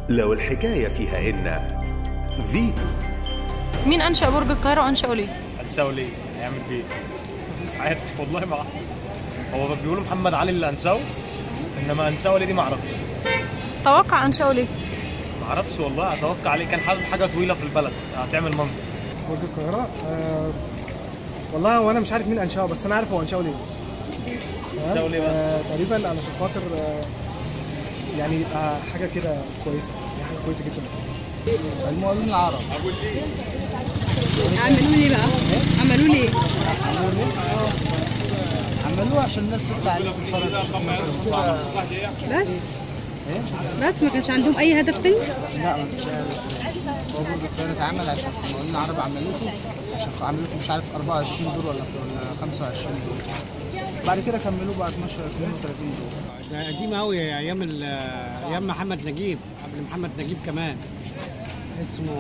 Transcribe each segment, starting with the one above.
لو الحكاية فيها إن فيتو مين انشا برج القاهره وانشاه ليه هنساوي ليه؟ هيعمل بيه إيه؟ مش عارف والله ما أعرف. هو بيقولوا محمد علي اللي انساو انما انساو ليه دي ما اعرفش توقع انشاه ليه ما اعرفش والله اتوقع عليه كان حابب حاجه طويله في البلد هتعمل منظر برج القاهرة آه والله وانا مش عارف مين انشاه بس انا عارف هو انشاه ليه تمام؟ أنشاه ليه بقى؟ آه تقريبا علشان خاطر آه يعني يبقى حاجه كده كويسه يعني حاجه كويسه جدا المقاولين العرب عملوا ليه بقى؟ عملوا ليه؟ عملوه عشان الناس تطلع تتفرج تشوف مصر بس بس ما كانش عندهم اي هدف تاني؟ لا ما فيش هو برج القاهرة اتعمل عشان المقاولين العرب عملوه عشان عملوه مش عارف 24 دور ولا ولا 25 دور بعد كده كملوه بقى 12 32 دور ده قديم قوي ايام ال- ايام محمد نجيب قبل محمد نجيب كمان اسمه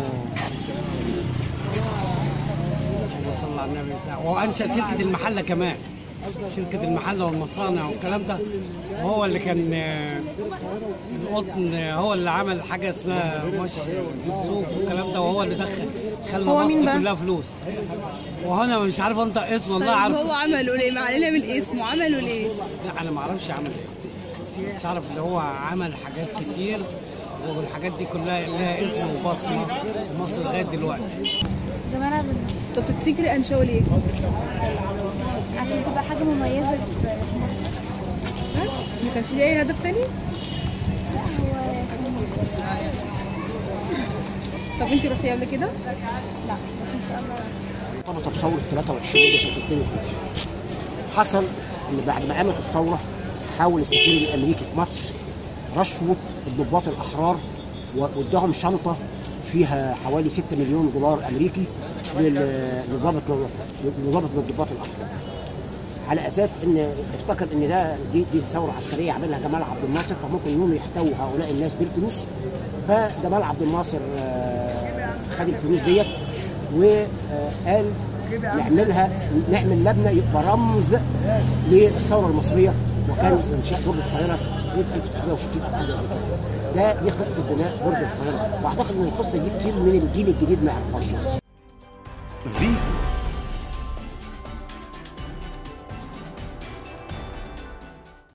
اللهم صل على النبي بتاع وانشا شركه المحله كمان شركه المحله والمصانع والكلام ده هو اللي كان آه، القطن آه، هو اللي عمل حاجه اسمها مش الصوف والكلام ده وهو اللي دخل خلى هو مين مصر بقى؟ كلها فلوس وهنا مش عارف انطق اسمه والله طيب عارف هو عملوا ليه؟ ما علينا من اسمه عملوا ليه؟ لا انا ما اعرفش عمل ايه بس اعرف اللي هو عمل حاجات كتير والحاجات دي كلها لها اسم وبصمه في مصر لغايه دلوقتي طب تفتكري انشأوا ليه؟ عشان تبقى حاجة مميزة في في مصر بس ما كانش ليه اي هدف تاني؟ هو طب انت رحتي قبل كده؟ لا بس ان شاء الله مرتبطه بثوره 23 يوليو سنه 52 حصل ان بعد ما قامت الثوره حاول السفير الامريكي في مصر رشوه الضباط الاحرار و- واداهم شنطه فيها حوالي 6 مليون دولار امريكي لل- لضابط لضابط من الضباط الاحرار على اساس ان افتكر ان ده دي, دي ثوره عسكريه عملها جمال عبد الناصر فممكن انهم يحتووا هؤلاء الناس بالفلوس فجمال عبد الناصر آه، خد الفلوس ديت وقال نعملها نعمل مبنى يبقى رمز للثوره المصريه وكان انشاء برج القاهره سنه 1960 او حاجه زي كده. ده دي قصه بناء برج القاهره واعتقد ان القصه دي كتير من الجيل الجديد ما يعرفهاش فيتو